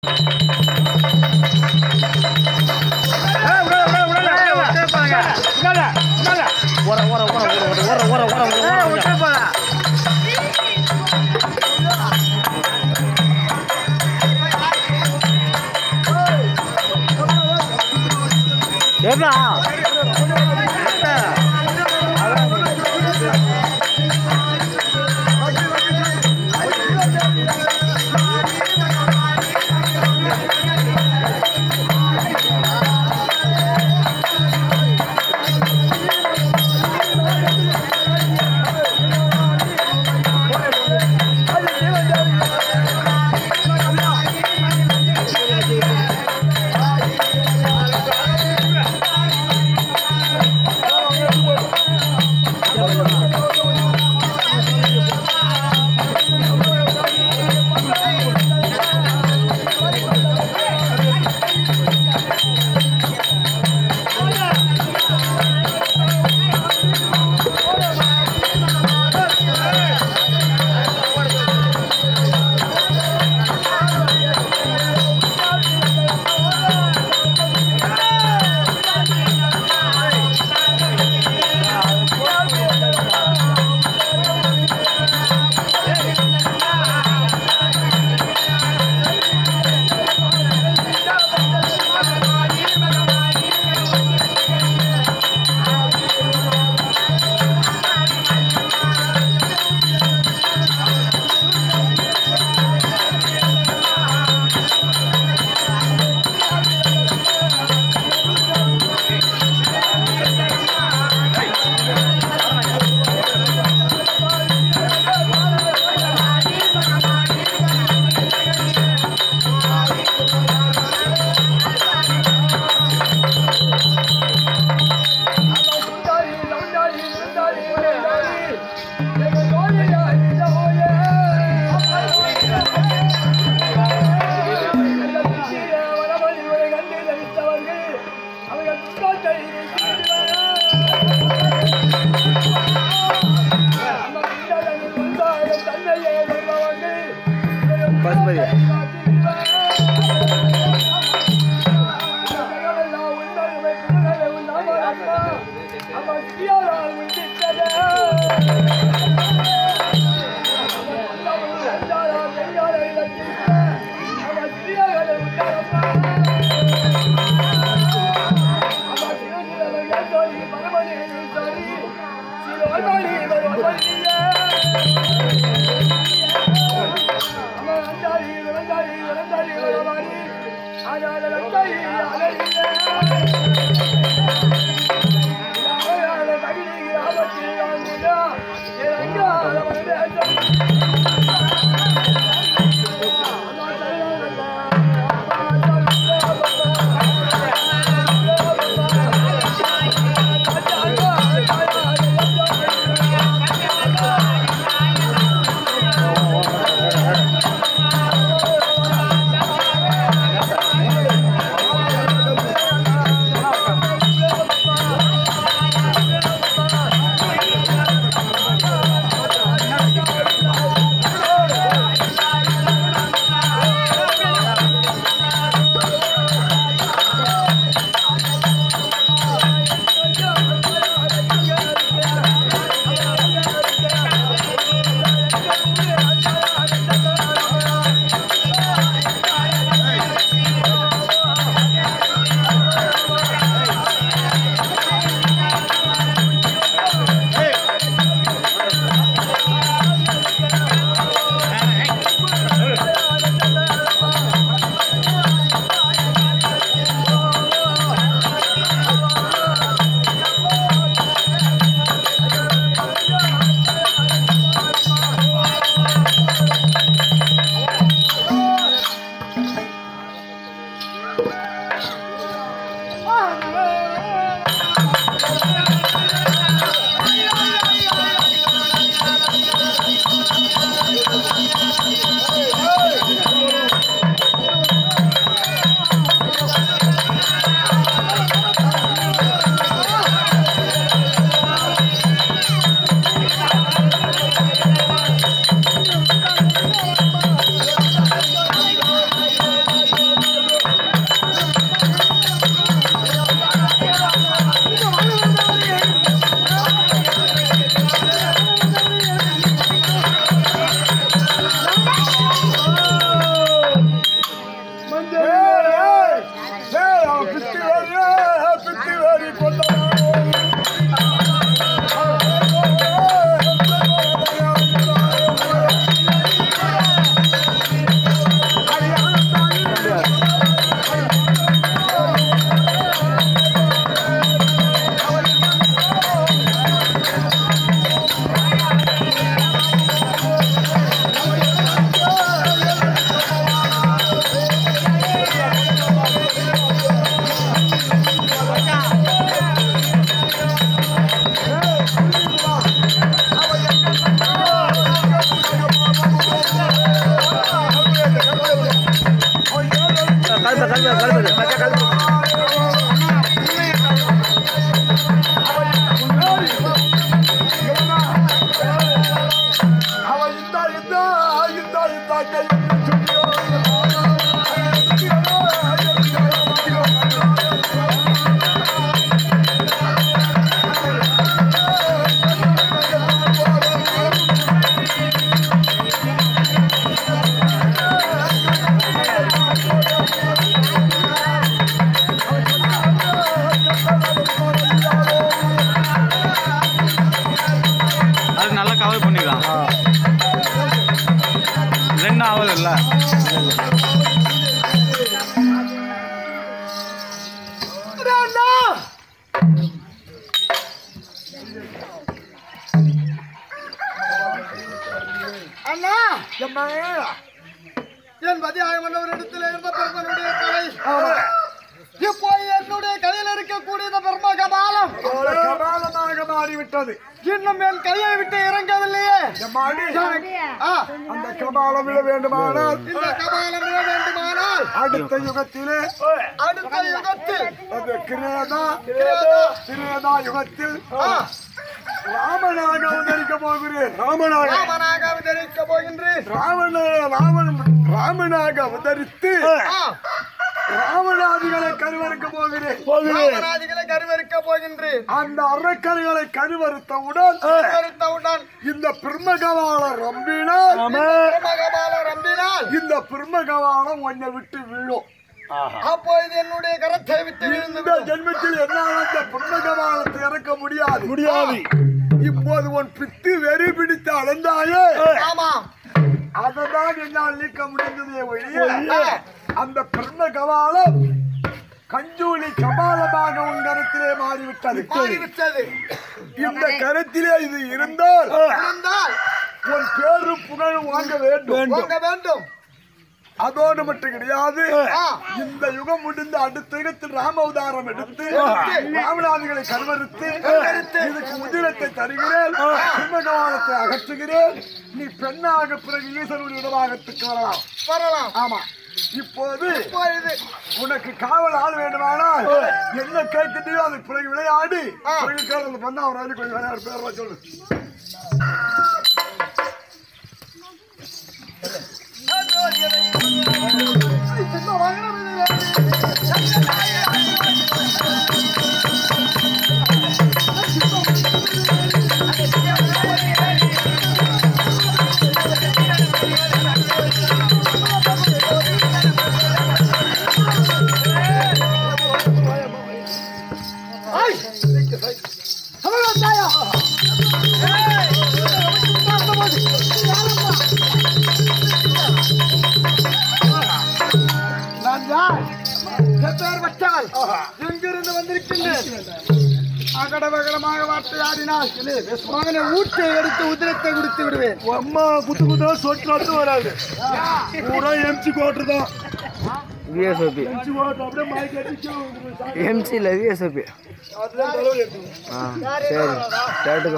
ஓர ஓர ஓர ஓர ஓர ஓர ஓர ஓர ஏடா பசுபதி ஆ காவல் இல்ல அண்ணா என் பதியாயம் ஒரு இடத்துல இருந்த பெருமனுடைய கலை இப்போ என்னுடைய கையில் இருக்கக்கூடிய இந்த பெரும கபாலம் கபாலமாக மாறிவிட்டது இன்னும் என் கையை விட்டு இறங்கவில்லையே மாடி ஆ, அந்த கபாலம் விட வேண்டுமானால் இந்த கபாலம் விட வேண்டுமானால் அடுத்த யுகத்திலே அடுத்த யுகத்தில் அந்த கிரேதா கிரேதா, கிரேதா யுகத்தில் ஆ, ராமனாக அவதரிக்க போகிறேன் ராமனாக ராமனாக அவதரிக்க போகின்றேன் ராவண ராவணன் ராமனாக அவதரித்து ஆ, ராவணாதிகளை கருவறுக்க போகிறேன் ராமராஜிகளை கருவறுக்க போகின்றேன் அந்த அரக்கர்களை கருவறுத்தவுடன் கருவறுத்தவுடன் இந்த பிரம்மகவாளம் ரம்பினால் கபாலம் ரம்பினால் இந்த பிரம்மகவாளம் உன்னை விட்டு விழும் அப்பொழுது என்னுடைய கரத்தை விட்டு விழுந்து இந்த ஜென்மத்தில் என்னால் அந்த பிரம்மகவாளத்தை இறக்க முடியாது முடியாது இப்போது உன் பித்து வெறி பிடித்து அளந்தாயே ஆமாம் அததான் என்னால் நீக்க முடிந்ததே ஒழிய அந்த பிரம்ம கபாலம் கஞ்சூலி கபாலமாக உன் கருத்திலே மாறிவிட்டது மாறிவிட்டது இந்த கருத்திலே இது இருந்தால் இருந்தால் உன் பேரும் புகழும் வாங்க வேண்டும் வாங்க வேண்டும் அதோடு மட்டும் கிடையாது ஆ. இந்த யுகம் முடிந்த அடுத்த யுகத்தில் ராம அவதாரம் எடுத்து ராமநாதிகளை கருவறுத்து இதுக்கு உதிரத்தை தருகிறேன் சிம்மகவானத்தை அகற்றுகிறேன் நீ பெண்ணாக பிறகு ஈசனுடைய இடமாகத்துக்கு வரலாம் வரலாம் ஆமா இப்போது இப்பொழுது உனக்கு காவல் ஆள் வேண்டுமானால் என்ன கேட்கிட்டியோ அதுக்கு பிறகு விளையாடி ஆ. பிறகு கேள்வி பண்ணா அவர் வந்து கொஞ்சம் விளையாடு பேர் சொல்லு நான் யார் எப்பேர் வச்சால் எங்கிருந்து வந்திருக்கின்றேன் அகடபகடமாக வார்த்தையாடினால் மகனை ஊட்டை எடுத்து உதிரத்தை குடித்து விடுவேன் அம்மா குத்து குத்தா சொட்டு வராது பூரா எம்சி கோட்டு தான் விஎஸ்ஓபி எம்சி கோட்டு அப்படியே மாய்க்கு அடிச்சு வந்துரும். எம்சியில் விஎஸ்ஓபி அதுதான் தலைவலி எடுத்துக்கும். ஆ சரி கேட்டுக்கோ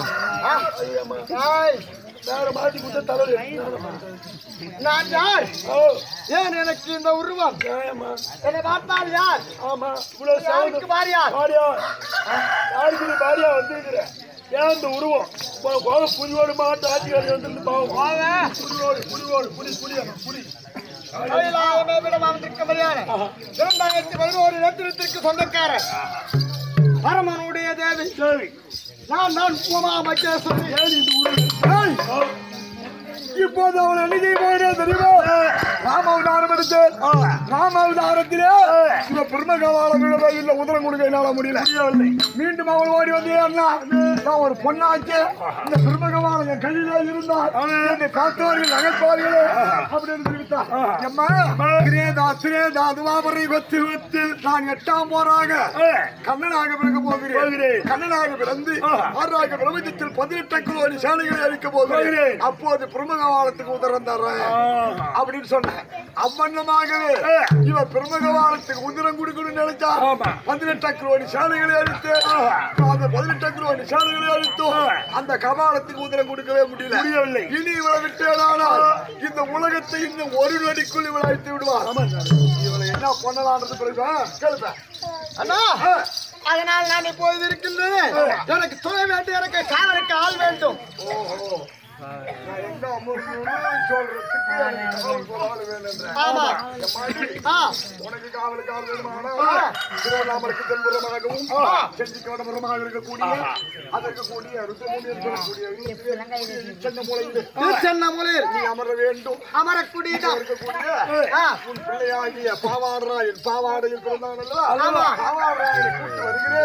ஆய், வேற மாட்டி குத்த தலைவலி எடுத்துக்கும். நான் யார் ஓ, ஏன் எனக்கு இந்த உருவம் நியாயமா? என்னை பார்த்தால் யார் ஆமா இவ்வளவு யாருக்கு சாதம் பாரியார் பாரியா யாருக்கு நீ பாரியா வந்திருக்கிற ஏன் இந்த உருவம் உன் கோல புலியோடு மாட்டு ஆட்சிக்காரி வந்து பாவம் புலியோடு புலியோடு புலி புலி புலி கைலாயமே விடமாம் இருக்க முடியாது இரண்டாயிரத்தி பதினோரு நேத்திரத்திற்கு சொந்தக்காரர் பரமனுடைய தேவி சரி நான் நான் உமா மகேஸ்வரி ஏன் இந்த உருவம் ஏய்! இப்போது அவன் என்ன செய்ய போகிறேன் தெரியுமா ராம அவதாரம் எடுத்து ராம அவதாரத்திலே இந்த பெருமகவாலம் விடவே இல்லை உதரம் கொடுக்க என்னால முடியல மீண்டும் அவள் ஓடி வந்து அண்ணா நான் ஒரு பொண்ணாச்சு இந்த பெருமகவாலம் என் கையிலே இருந்தால் என்னை பார்த்தவர்கள் நகைப்பார்களே அப்படின்னு தெரிவித்தார் எம்மா கிரேதா திரேதா துவாபரை வெத்து வெத்து நான் எட்டாம் போறாக கண்ணனாக பிறக்க போகிறேன் கண்ணனாக பிறந்து ஆறாக பிரபஞ்சத்தில் பதினெட்டு கோடி சாலைகளை அளிக்க போகிறேன் அப்போது பிரம்மகவாலத்துக்கு உதரம் தர்றேன் அப்படின்னு சொன்னேன் அவ்வண்ணமாகவே இவன் பிரம்மகவாலத்துக்கு உதிரம் கொடுக்கணும்னு நினைச்சா பதினெட்டு கோடி சாலைகளை அளித்து அந்த பதினெட்டு கோடி சாலைகளை அளித்தோம் அந்த கபாலத்துக்கு உதிரம் கொடுக்கவே முடியல முடியவில்லை இனி இவளை விட்டேனானால் இந்த உலகத்தை இன்னும் ஒரு நொடிக்குள் இவளை அழித்து விடுவார் இவளை என்ன பண்ணலான்றது பிறகு கேளுப்பேன் அண்ணா அதனால் நான் இப்போது இருக்கின்றேன் எனக்கு துணை வேண்டும் எனக்கு காவலுக்கு ஆள் வேண்டும் நான் எங்க அமர்ந்தேன்னு சொல்றதுக்கு எனக்கு காவல் போற ஆளு வேணுன்றேன். ஆமா எம்மாடி, ஆ உனக்கு காவலுக்கு ஆள் வேணுமானா, ஆ. திருவண்ணாமலைக்கு தென்புறமாகவும், செஞ்சிக்கு வடபுறமாக இருக்கக்கூடிய, அதற்கு கூடிய ருத்ரமூர்த்தி என்று சொல்லக்கூடிய சின்ன மூலையில் திருச்சென்னமுலில் நீ அமர வேண்டும் அமரக்கூடியதான் இருக்கக்கூடிய ஆ உன் பிள்ளையாகிய பாவாடராயன் பாவாடையில் பிறந்தானல்ல ஆமா. பாவாடராயனை கூட்டி வருகிறேன் ஆ.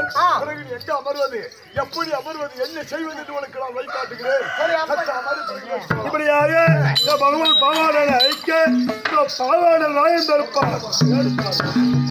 பிறகு நீ எங்க அமர்வது எப்படி அமர்வது என்ன செய்வது என்று உனக்கு நான் வைக்காட்டுகிறேன் சற்று அமர்ந்து இப்படியாக இந்த பகவான் பாவாடனை ஐக்க இந்த பாவாடல் ராயம் தருப்பார்